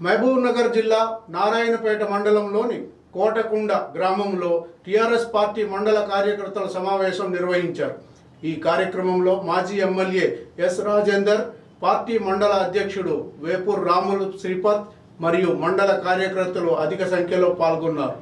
మహబూబ్ నగర్ జిల్లా నారాయణపేట మండలంలోని కోటకుండ గ్రామంలో టీఆర్ఎస్ పార్టీ మండల కార్యకర్తల సమావేశం నిర్వహించారు ఈ కార్యక్రమంలో మాజీ ఎమ్మెల్యే ఎస్ రాజేందర్ పార్టీ మండల అధ్యక్షుడు వేపూర్ రాములు శ్రీపత్ మరియు మండల కార్యకర్తలు అధిక సంఖ్యలో పాల్గొన్నారు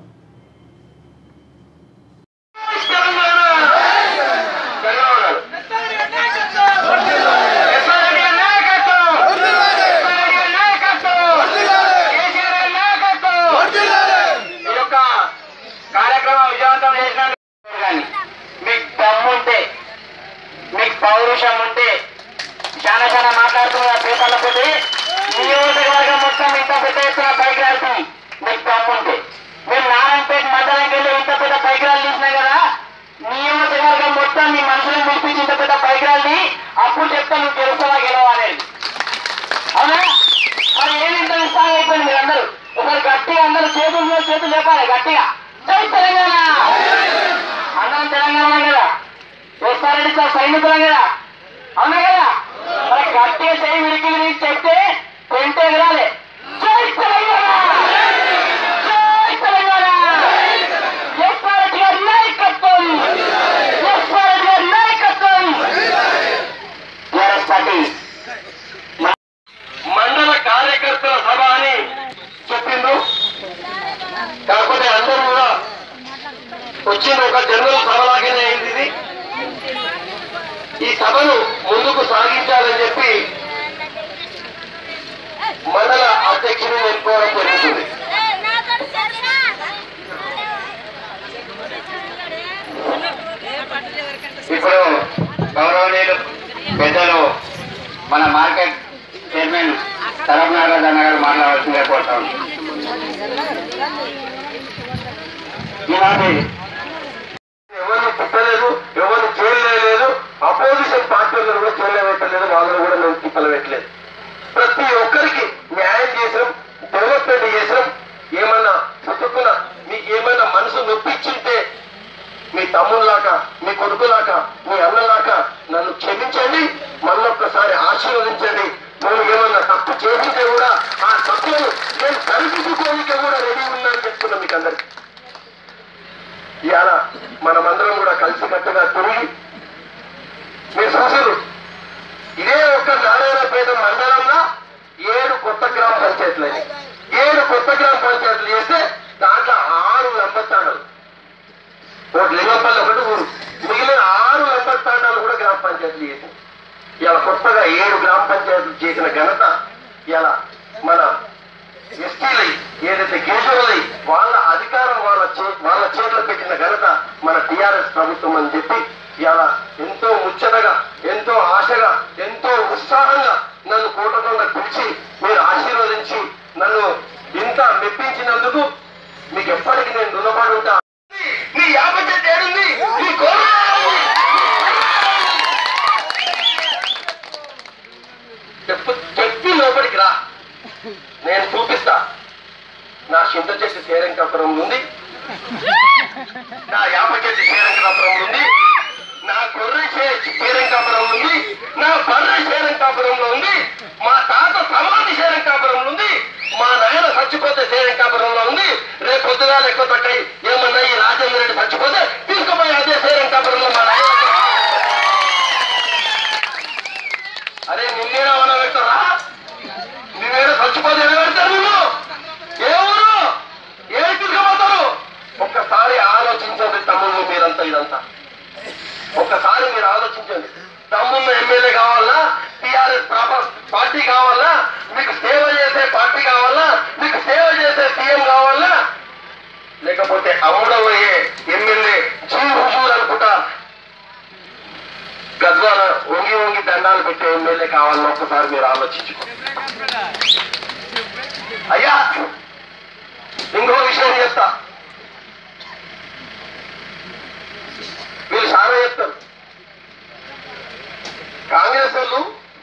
ఈ యొక్క కార్యక్రమం విజయవంతం చేసినందుకు కానీ మీకు దమ్ముంటే మీకు పౌరుషం ఉంటే చాలా చాలా మాట్లాడుతున్న పేపర్ల కొద్ది నియోజకవర్గం మొత్తం ఇంత పెద్ద ఎత్తున బైక్ రాసి మీకు దమ్ముంటే మేము నారాయణపేట మండలంకి వెళ్ళి ఇంత పెద్ద బైక్ ర్యాలీ తీసినాం కదా నియోజకవర్గం మొత్తం మీ మనుషులను పిలిపించి ఇంత పెద్ద బైక్ ర్యాలీ అప్పుడు చెప్తా నువ్వు గెలుస్తావా గెలవా అనేది అవునా మరి ఏమి ఇంత ఉత్సాహం అయిపోయింది మీరందరూ ఒకరు గట్టిగా అందరూ చేతులు మీద చేతులు లేపాలి గట్టిగా జై తెలంగాణ అందరం తెలంగాణ కదా చూస్తారండి సార్ సైనికులం కదా అవునా కదా మరి గట్టిగా చేయి విడికి విడికి చెప్తే పెంటే ఎగరాలి జై తెలంగాణ జై తెలంగాణ ఎస్ రెడ్డి గారి నాయకత్వం ఎస్ రెడ్డి గారి నాయకత్వం టీఆర్ఎస్ పార్టీ మండల కార్యకర్తల సభ అని చెప్పిండ్రు కాకపోతే అందరూ కూడా వచ్చిన ఒక జనరల్ సభలాగానే అయింది ఇది ఈ సభను ముందుకు సాగించాలని చెప్పి మండల అధ్యక్షుడు ఎన్నుకోవడం జరుగుతుంది ఇప్పుడు గౌరవనీయులు పెద్దలు మన మార్కెట్ చైర్మన్ తరఫ్ నాగరాజ్ అన్న గారు మాట్లాడాల్సిందే కోరుతాం ఈనాటి ఎవరిని పుట్టలేదు ఎవరిని చేయలేదు అపోజిషన్ పార్టీలను కూడా చేయలేవట్లేదు వాళ్ళని కూడా మేము తిప్పలు పెట్టలేదు ప్రతి ఒక్కరికి న్యాయం చేసినాం డెవలప్మెంట్ చేసినాం ఏమన్నా చుట్టుకున్న మీకు ఏమైనా మనసు నొప్పించింటే మీ తమ్ముళ్ళలాగా మీ కొడుకులాగా మీ అన్నలాగా నన్ను క్షమించండి మళ్ళొక్కసారి ఆశీర్వదించండి నేను ఏమన్నా తప్పు చేసింటే కూడా ఆ తప్పులను నేను సరిదిద్దుకోనికే కూడా రెడీ ఉన్నానని చెప్తున్నా మీకు అందరికి ఇవాళ మనమందరం కూడా కలిసికట్టుగా తిరిగి మీరు చూసారు ఇదే ఒక్క నారాయణపేట మండలంలో ఏడు కొత్త గ్రామ పంచాయతీలు అయినాయి. ఏడు కొత్త గ్రామ పంచాయతీలు చేస్తే దాంట్లో ఆరు లంబస్థానాలు ఒకటి లింగంపల్లి ఒకటి ఊరు మిగిలిన ఆరు లంబస్థానాలు కూడా గ్రామ పంచాయతీలు చేసింది ఇలా కొత్తగా ఏడు గ్రామ పంచాయతీలు చేసిన ఘనత ఇలా మన ఎస్టీలై ఏదైతే గిరిజనులై వాళ్ళ అధికారం వాళ్ళ చే- వాళ్ళ చేతిలో పెట్టిన ఘనత మన టిఆర్ఎస్ ప్రభుత్వం అని చెప్పి ఇలా ఎంతో ముచ్చటగా ఎంతో ఆశగా ఎంతో ఉత్సాహంగా నన్ను కూటకంగా పిలిచి మీరు ఆశీర్వదించి నన్ను ఇంత మెప్పించినందుకు మీకు ఎప్పటికీ నేను రుణపడి ఉంటా నీ యాభై చెట్టు ఏడుంది నీ కోరు చెప్పు చెప్పి లోపలికి రా నేను చూపిస్తా నా చింత చెట్టు శ్రీరంకాపురం ఉంది నా యాప చెట్టు శ్రీరంకాపురం ఉంది నా గొర్రె చే- శ్రీరంకాపురం ఉంది నా బర్రె శ్రీరంకాపురంలో ఉంది మా తాత సమాధి శ్రీరంకాపురంలో ఉంది మా నాయన చచ్చిపోతే శ్రీరంకాపురంలో ఉంది రేపు పొద్దుగా ఎక్కువ తక్కై ఏమన్నా ఈ రాజేంద్ర రెడ్డి చచ్చిపోతే తీసుకుపోయి అదే శ్రీరంకాపురంలో మా నాయన అరే నిన్నేనా మనం పెడతారా నువ్వేదో చచ్చిపోతే ఎలా పెడతారు నువ్వు ఏ ఊరు ఏమి తీసుకుపోతారు ఒక్కసారి ఆలోచించండి తమ్ముళ్ళు మీరంతా ఇదంతా ఒక్కసారి మీరు ఆలోచించండి తమ్ముళ్ళు ఎమ్మెల్యే కావాలా టిఆర్ఎస్ పార్టీ కావాలా మీకు సేవ చేసే పార్టీ కావాలా మీకు సేవ చేసే సీఎం కావాలా లేకపోతే అమ్ముడబోయే ఎమ్మెల్యే జీ హుజూర్ అనుకుంటా గద్వాల వంగి వంగి దండాలు పెట్టే ఎమ్మెల్యే కావాలని ఒక్కసారి మీరు ఆలోచించుకోండి అయ్యా ఇంకో విషయం చెప్తా వీళ్ళు చాలా చెప్తారు కాంగ్రెస్ వాళ్ళు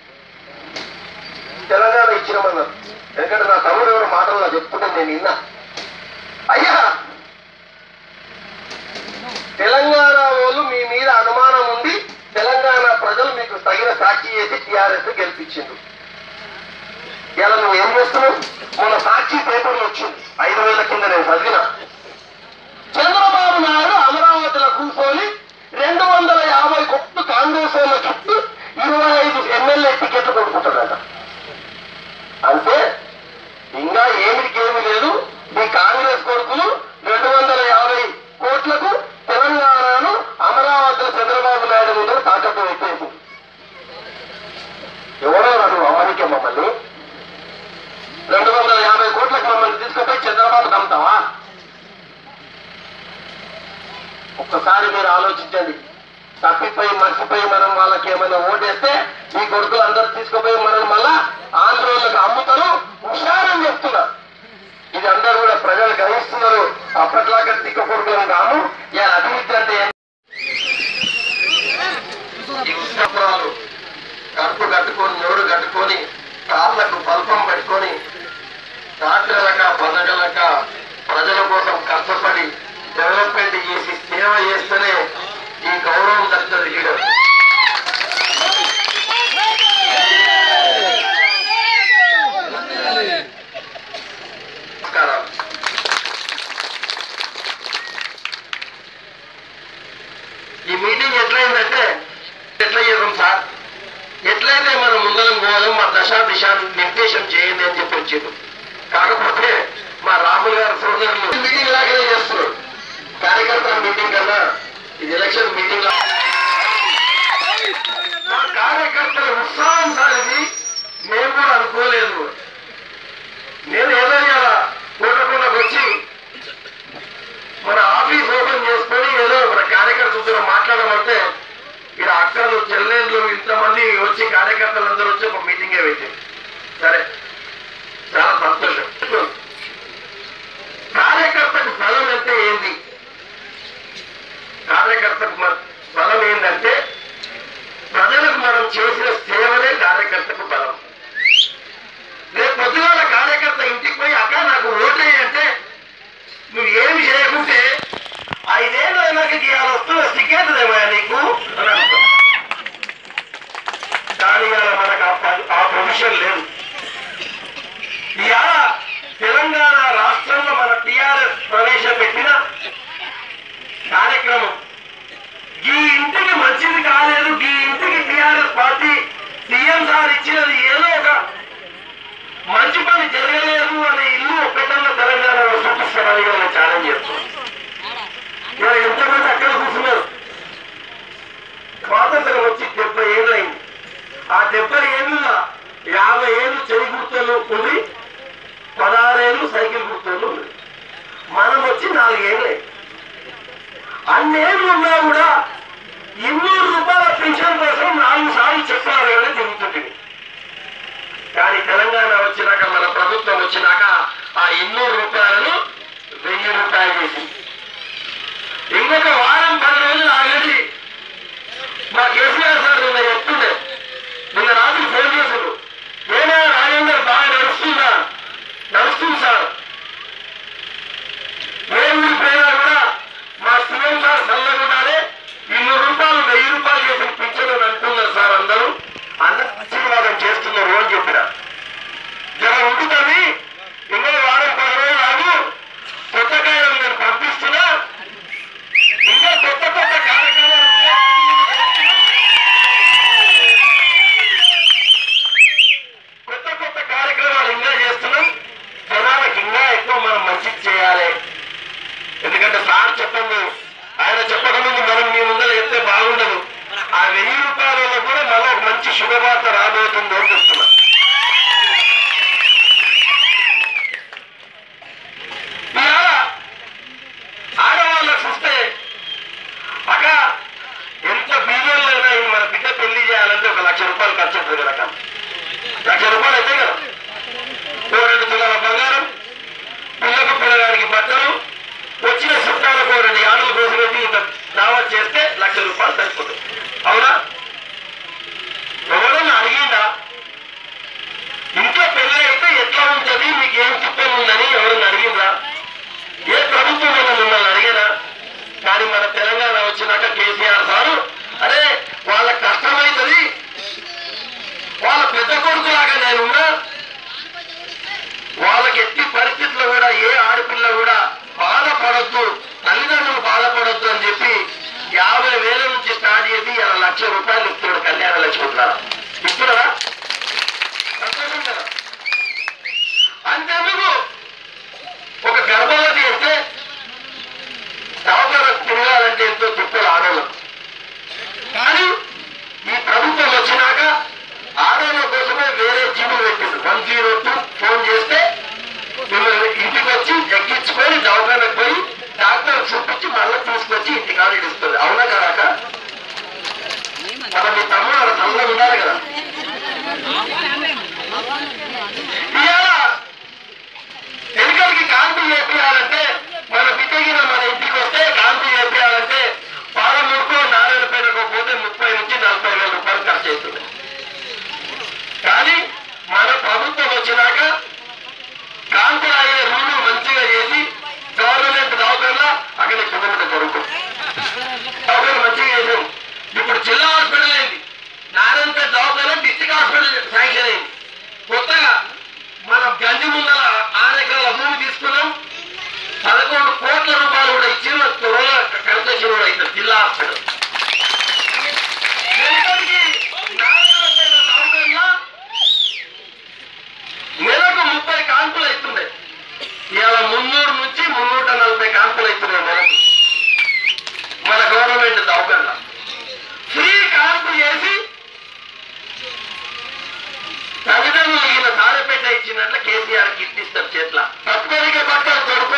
తెలంగాణ ఇచ్చినామన్నారు ఎందుకంటే నా తమ్ముడు ఎవరు మాటలు నాకు చెప్తుంటే నేను విన్నా అయ్యా తెలంగాణ వాళ్ళు మీ మీద అనుమానం ఉంది తెలంగాణ ప్రజలు మీకు తగిన సాక్షి చేసి టిఆర్ఎస్ గెలిపించిండ్రు ఇలా నువ్వు ఏం చేస్తున్నావు మన సాక్షి పేపర్లు వచ్చింది ఐదు వేల కింద నేను చదివిన చంద్రబాబు నాయుడు అమరావతిలో కూర్చొని రెండు వందల యాభై కోట్లు కాంగ్రెస్ వాళ్ళ చుట్టూ ఇరవై ఐదు ఎమ్మెల్యే టికెట్లు కొనుక్కుంటాడట అంటే ఇంకా ఏమిటికి ఏమి లేదు ఈ కాంగ్రెస్ కొడుకులు రెండు వందల యాభై కోట్లకు తెలంగాణను అమరావతిలో చంద్రబాబు నాయుడు ముందు తాకట్టు పెట్టేసి ఎవరో నువ్వు అమ్మనికే మమ్మల్ని రెండు వందల యాభై కోట్లకు మమ్మల్ని తీసుకుపోయి చంద్రబాబు నమ్ముతావా ఒక్కసారి మీరు ఆలోచించండి తప్పిపోయి మర్చిపోయి మనం వాళ్ళకి ఏమైనా ఓటేస్తే ఈ కొడుకులు అందరు తీసుకుపోయి మనం మళ్ళా ఆంధ్రోళ్ళకి అమ్ముతారు హుషారని చెప్తున్నారు ఇది అందరూ కూడా ప్రజలు గ్రహిస్తున్నారు అప్పట్లాగా తిక్క కొడుకులను కాము ఇలా అభివృద్ధి అంటే ఏంటి? ఈ ఉత్తపురాలు కడుపు కట్టుకొని నోరు కట్టుకొని కాళ్ళకు పల్పం పెట్టుకొని రాత్రులక పదగలక ప్రజల కోసం కష్టపడి డెవలప్మెంట్ చేసి సేవ చేస్తేనే ఈ గౌరవం దక్కుతుంది లీడర్ నమస్కారం ఈ మీటింగ్ ఎట్లయిందంటే ఎట్లా చేద్దాం సార్ ఎట్లయితే మనం ముందరం పోదాం మా దశ దిశ నిర్దేశం చేయండి అని చెప్పి వచ్చారు కాకపోతే మా రాములు గారు సోదరులు మీటింగ్ లాగానే చేస్తున్నారు కార్యకర్తల మీటింగ్ కన్నా ఇది ఎలక్షన్ మీటింగ్ లా మా కార్యకర్తల ఉత్సాహం సార్ ఇది మేము కూడా అనుకోలేదు నేను ఏదో ఇలా కోటకొండకు వచ్చి మన ఆఫీస్ ఓపెన్ చేసుకొని ఏదో మన కార్యకర్తలతో మాట్లాడమంటే ఇక్కడ అక్కలు చెల్లెళ్ళు ఇంతమంది వచ్చి కార్యకర్తలందరూ వచ్చి ఒక మీటింగే పెట్టింది సరే చాలా సంతోషం కార్యకర్తకు బలం అంటే ఏంది కార్యకర్తకు మ- బలం ఏంటంటే ప్రజలకు మనం చేసిన సేవలే కార్యకర్తకు బలం రేపు పొద్దుగాల కార్యకర్త ఇంటికి పోయి అక్క నాకు ఓటేయి అంటే నువ్వు ఏమి చేయకుంటే ఐదేళ్ళు అయినాక ఇవాళ వస్తున్న సిగ్గేతుందేమో నీకు అని అర్థం. కానీ ఇవాళ మనకు ఆ ప- ఆ ప్రొవిజన్ లేదు ఇవాళ తెలంగాణ రాష్ట్రంలో మన టిఆర్ఎస్ ప్రవేశపెట్టిన కార్యక్రమం ఈ ఇంటికి మంచిది కాలేదు ఈ ఇంటికి టిఆర్ఎస్ పార్టీ సీఎం సార్ ఇచ్చినది ఏదో ఒక మంచి పని జరగలేదు అనే ఇల్లు ఒక్కటన్నా తెలంగాణలో చూపిస్తారని నేను ఛాలెంజ్ చేస్తున్నాను ఇవాళ ఎంతమంది అక్కడ కూర్చున్నారు స్వాతంత్రం వచ్చి డెబ్బై ఏళ్ళు అయింది ఆ డెబ్బై ఏళ్ళ యాభై ఏళ్ళు చెవి గుర్తులు ఉంది పదహారేళ్ళు సైకిల్ గుర్తులు ఉంది మనం వచ్చి నాలుగేళ్ళే అన్నేళ్ళు ఉన్నా కూడా ఇన్నూరు రూపాయల పెన్షన్ కోసం నాలుగు సార్లు చెప్పారు అని తిరుగుతుంది కానీ తెలంగాణ వచ్చినాక మన ప్రభుత్వం వచ్చినాక ఆ ఇన్నూరు రూపాయలను వెయ్యి రూపాయలు చేసింది ఇంకొక వారం పది రోజులు ఆగేసి మా కేసీఆర్ సార్ నిన్న చెప్తుండే నిన్న రాత్రి ఫోన్ చేశారు ఏమైనా రాజేందర్ బాగా నడుస్తుందా నడుస్తుంది సార్ ఏ ఊరి పోయినా కూడా మా సీఎం సార్ చల్లగా ఉండాలి ఇన్నూరు రూపాయలు వెయ్యి రూపాయలు చేసి పింఛన్ అంటున్నారు సార్ అందరూ అందరూ ఆశీర్వాదం చేస్తున్నారు అని చెప్పిన జర ఉంటుంది ఇంకో వారం పది రోజులు ఆగు కొత్త కాలం నేను పంపిస్తున్నా ఇంకా కొత్త కొత్త కార్యక్రమాలు ఉన్నాయి. కొత్త కొత్త కార్యక్రమాలు ఇంకా చేస్తున్నాం జనాలకు ఇంకా ఎక్కువ మనం మంచి చేయాలి ఎందుకంటే సార్ చెప్పండి ఆయన చెప్పకముందు మనం మీ ముందర చెప్తే బాగుండదు ఆ వెయ్యి రూపాయలలో కూడా మళ్ళీ ఒక మంచి శుభవార్త రాబోతుంది అని చెప్తున్నా ఇవాళ ఆడవాళ్ళకు చూస్తే అక్క ఎంత బిలియన్లు అయినా ఈ మన బిడ్డ పెళ్లి చేయాలంటే ఒక లక్ష రూపాయలు ఖర్చు అవుతుంది కదా లక్ష రూపాయలు అయితే కదా ఓ రెండు తులాల బంగారం పిల్లకు పిల్లగానికి బట్టలు వచ్చిన చుట్టాలకు ఓ రెండు యాడలు కోసం పెట్టి ఇంత దావత్ చేస్తే లక్ష రూపాయలు సరిపోతుంది అవునా ఎవరన్నా అడిగిందా ఇంట్లో పెళ్లి అయితే ఎట్లా ఉంటది మీకు ఏం చిప్పలు ఉందని ఎవరన్నా అడిగిందా ఏ ప్రభుత్వం అయినా మిమ్మల్ని అడిగినా కానీ మన తెలంగాణ వచ్చినాక కేసీఆర్ సారు అరే వాళ్ళ కష్టమైతుంది వాళ్ళ పెద్ద కొడుకులాగా నేనున్నా చేసి ఇలా లక్ష రూపాయలు ఇస్తున్నాడు కళ్యాణ లక్ష్మి ద్వారా ఇస్తున్నారా సంతోషం కదా అంతెందుకు ఒక గర్భవతి అయితే దవాఖాన తిరగాలంటే ఎంతో తిప్పలు ఆడవాళ్ళకు కానీ ఈ ప్రభుత్వం వచ్చినాక ఆడవాళ్ళ కోసమే వేరే జీవులు పెట్టింది వన్ జీరో టూ ఫోన్ చేస్తే మిమ్మల్ని ఇంటికి వచ్చి ఎక్కించుకొని దవాఖానకు పోయి డాక్టర్ చూపించి మళ్ళీ తీసుకొచ్చి ఇంటి కాడ ఇస్తుంది అవునా కదాక మన మీ తమ్ముడు తమ్ముడు ఉండాలి కదా ఇవాళ ఎన్నికలకి కాంతి చేపించాలంటే మన బిడ్డగిన మన ఇంటికి వస్తే కాంతి చేపించాలంటే పాలమూరుకో నారాయణపేటకో పోతే ముప్పై నుంచి నలభై వేల రూపాయలు ఖర్చు అవుతుంది కానీ మన ప్రభుత్వం వచ్చినాక కాంతులు అయ్యే రూలు మంచిగా చేసి గవర్నమెంట్ దవాఖానా అక్కడ కిలోమీటర్ జరుగుతుంది దవాఖాన మంచిగా చేసాం ఇప్పుడు జిల్లా హాస్పిటల్ అయింది నారాయణపేట దవాఖానా డిస్టిక్ హాస్పిటల్ శాంక్షన్ అయింది కొత్తగా మనం గంజి ముందర ఆరు ఎకరాల భూమి తీసుకున్నాం పదకొండు కోట్ల రూపాయలు కూడా ఇచ్చి త్వరలో కన్స్ట్రక్షన్ కూడా అవుతుంది జిల్లా హాస్పిటల్ వెనుకటికి నారాయణపేట దవాఖానా నెలకు ముప్పై కాన్పులు అవుతుండే ఇవాళ మున్నూరు నుంచి మున్నూట నలభై కాన్పులు అవుతున్నాయి నెలకు మన గవర్నమెంట్ దవాఖానా ఫ్రీ కాన్పు చేసి తల్లిదండ్రులు ఈయన తాళపెట్ట ఇచ్చినట్లు కేసీఆర్ కి ఇప్పిస్తారు చేట్ల తత్పరిక బట్టలు తొడుపు